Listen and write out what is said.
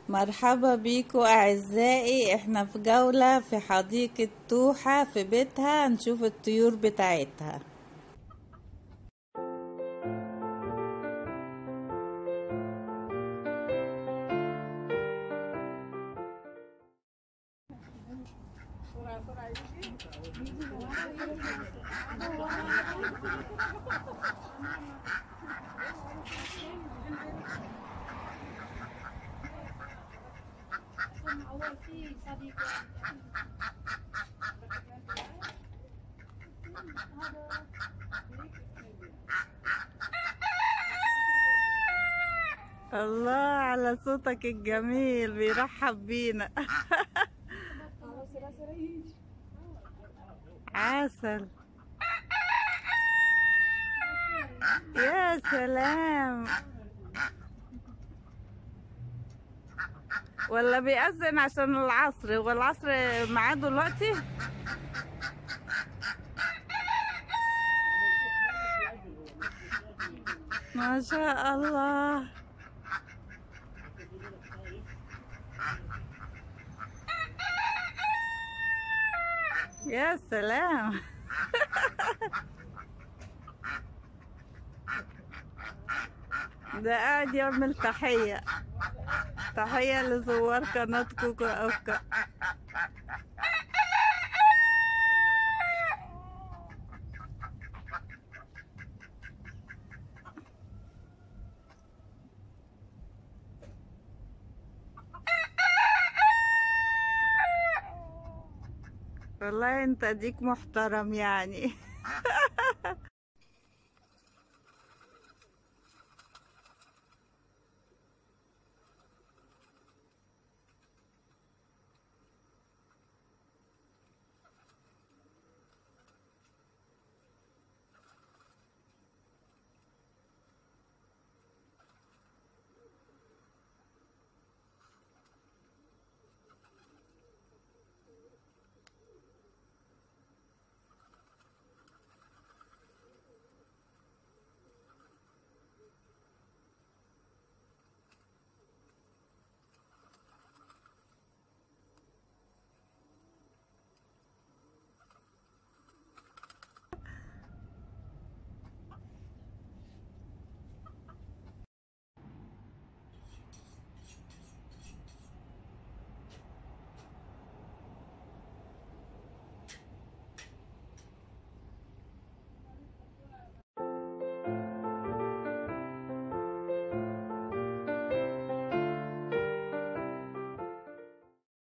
مرحبا بيكم أعزائي احنا في جولة في حديقة توحة في بيتها نشوف الطيور بتاعتها الله على صوتك الجميل بيرحب بينا عسل يا سلام ولا بيأذن عشان العصر هو العصر معاه دلوقتي ما شاء الله يا سلام ده قاعد يعمل تحية تحية لزوار قناة كوكو أوكا والله انت ديك محترم يعني